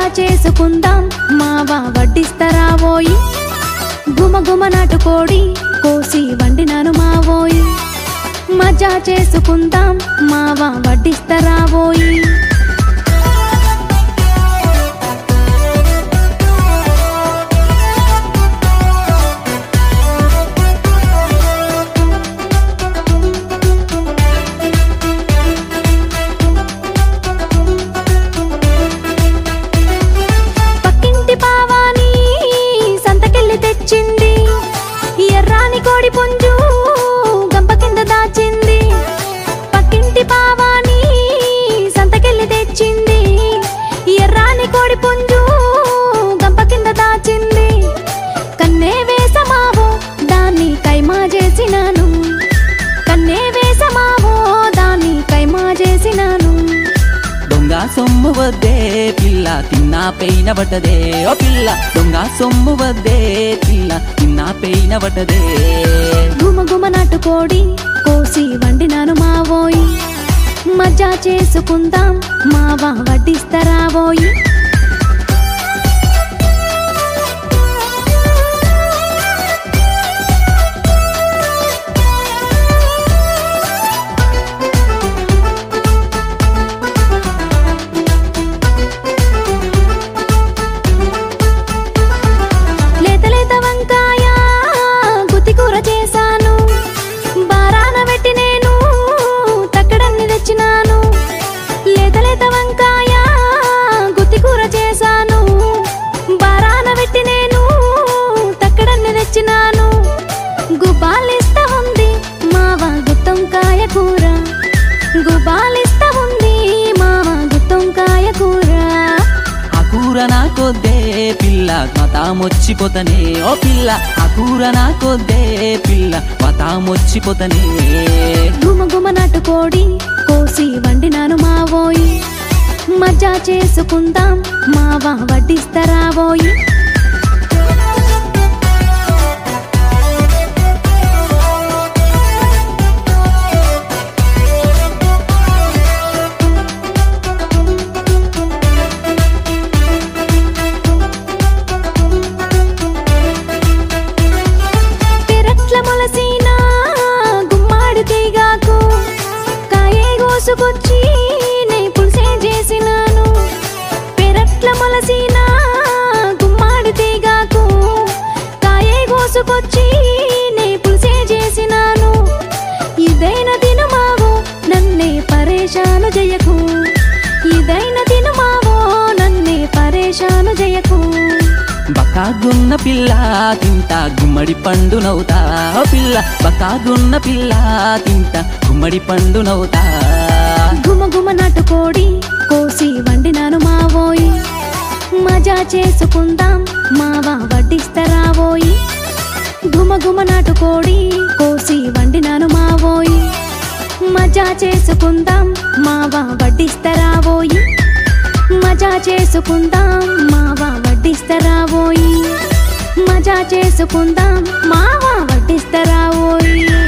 చేసుకుందాం మావా వడ్డిస్తరావోయి గుమ గుమ నాటుకోడి కోసి వండినాను మావోయి మజా చేసుకుందాం మావా వడ్డిస్తరావోయి పక్కింటి పావాని సంతకెళ్ళి తెచ్చింది ఎర్రాని కోడి పుంజు గంప కింద దాచింది పక్కింటి పావాని సంతకెళ్ళి తెచ్చింది ఎర్రాని కోడి పుంజు గంప కింద దాచింది కన్నే వేసమావో దాన్ని కైమా చేసినాను కన్నే వేసమావో దాన్ని కైమా చేసినాను దొంగ సొమ్ము వద్దే పిల్ల తిన్నా పెయిన పట్టదే ఓ పిల్ల దొంగ సొమ్ము వద్దే పిల్ల తిన్నా పెయిన పట్టదే గుమ గుమ నాటుకోడి కోసి వండినాను మావోయి మజా చేసుకుందాం మావా వడ్డిస్తరావోయి లేత లేత వంకాయ గుత్తి కూర చేశాను బారాన పెట్టి నేను తక్కడన్ని తెచ్చినాను లేత లేత వంకాయ గుత్తి కూర చేశాను బారాన పెట్టి నేను తక్కడన్ని తెచ్చినాను గుబాలిస్తా ఉంది మావా గుత్తంకాయ కూర గుబాలిస్తా ఉంది మావా గుత్తంకాయ కూర ఆ కూర నాకొద్దే పిల్ల మతామొచ్చిపోతనే ఓ పిల్ల ఆ కూర నాకొద్దే పిల్ల మతామొచ్చిపోతనే గుమ గుమ నాటుకోడి కోసి వండినాను మావోయి మజా చేసుకుందాం మావా వడ్డిస్తరావోయి పెరట్ల మొలసిన గుమ్మాడి తీగాకు కాయే కోసుకొచ్చి నే పులిసే చేసినాను పెరట్ల మొలసిన గుమ్మాడి తీగాకు కాయే కోసుకొచ్చి నే పులిసే చేసినాను ఇదైన తినుమావో నన్నే పరేషాను జయకు ఇదైన తినుమావో నన్నే పరేషాను జయకు బకాగున్న పిల్ల తింటా గుమ్మడి పండు నవ్వుతా ఓ పిల్ల బకాగున్న పిల్ల తింటా గుమ్మడి పండు నవ్వుతా గుమ గుమ నాటుకోడి కోసి వండినాను మావోయి మజా చేసుకుందాం మావా వడ్డిస్తరావోయి గుమ గుమ నాటుకోడి కోసి వండినాను మావోయి మజా చేసుకుందాం మావా వడ్డిస్తరావోయి మజా చేసుకుందాం మావా వడ్డిస్తరావోయి మజా చేసుకుందాం మావా వడ్డిస్తరావోయి